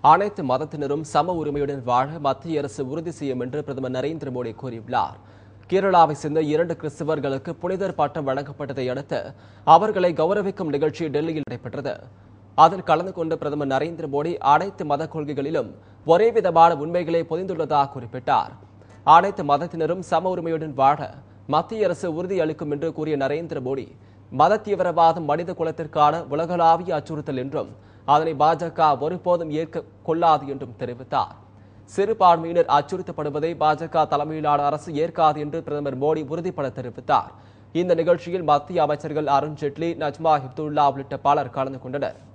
அனைத்து மதத்தினரும் சம உரிமையுடன் வாழ மத்திய அரசு உறுதி செய்யும் என்று பிரதமர் நரேந்திர மோடி கூறியுள்ளார் கேரளாவை சேர்ந்த இரண்டு கிறிஸ்தவர்களுக்கு புனிதர் பட்டம் வழங்கப்பட்டதை அடுத்து அவர்களை கௌரவிக்கும் நிகழ்ச்சி டெல்லியில் நடைபெற்றது அதில் கலந்து கொண்ட பிரதமர் நரேந்திர மோடி அனைத்து மத கொள்கைகளிலும் ஒரே விதமான உண்மைகளை பொதிந்துள்ளதாக குறிப்பிட்டார் அனைத்து மதத்தினரும் சம உரிமையுடன் வாழ மத்திய அரசு உறுதியளிக்கும் என்று கூறிய நரேந்திர மோடி மத தீவிரவாதம் மனித குலத்திற்கான உலகளாவிய அச்சுறுத்தல் என்றும் அதனை பாஜக ஒருபோதும் ஏற்க கொள்ளாது என்றும் தெரிவித்தார் சிறுபான்மையினர் அச்சுறுத்தப்படுவதை பாஜக தலைமையிலான அரசு ஏற்காது என்று பிரதமர் மோடி உறுதிபட தெரிவித்தார் இந்த நிகழ்ச்சியில் மத்திய அமைச்சர்கள் அருண் ஜேட்லி நஜ்மா ஹிப்துல்லா உள்ளிட்ட பலர் கலந்து கொண்டனர்